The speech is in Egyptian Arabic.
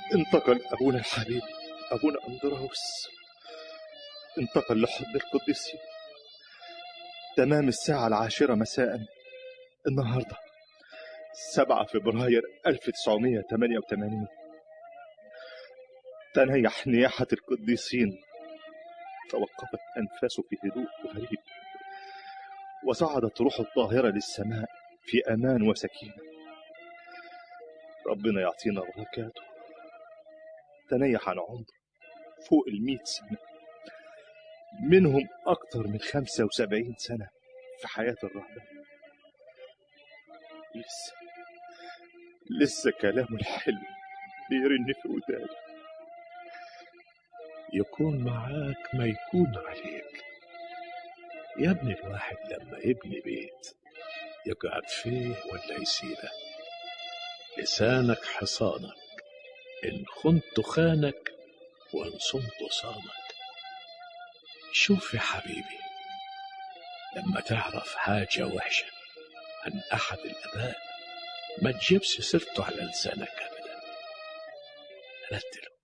انتقل أبونا الحبيب أبونا أندراوس انتقل لحضن القديسين تمام الساعة العاشرة مساء النهاردة 7 فبراير 1988 تنيح نياحة القديسين توقفت أنفاسه في هدوء غريب وصعدت روحه الطاهرة للسماء في أمان وسكينة ربنا يعطينا بركاته تنيح عن عمر فوق المئة سنة منهم أكثر من خمسة وسبعين سنة في حياة الرهبان لسه لسه كلامه الحلو بيرن في وداني يكون معاك ما يكون عليك يا ابني الواحد لما يبني بيت يقعد فيه ولا يسيبه لسانك حصانك إن خنت خانك وإن صمت صانك شوف يا حبيبي لما تعرف حاجة وحشة عن أحد الآباء ما تجيبش سيرته على لسانك أبدا رتله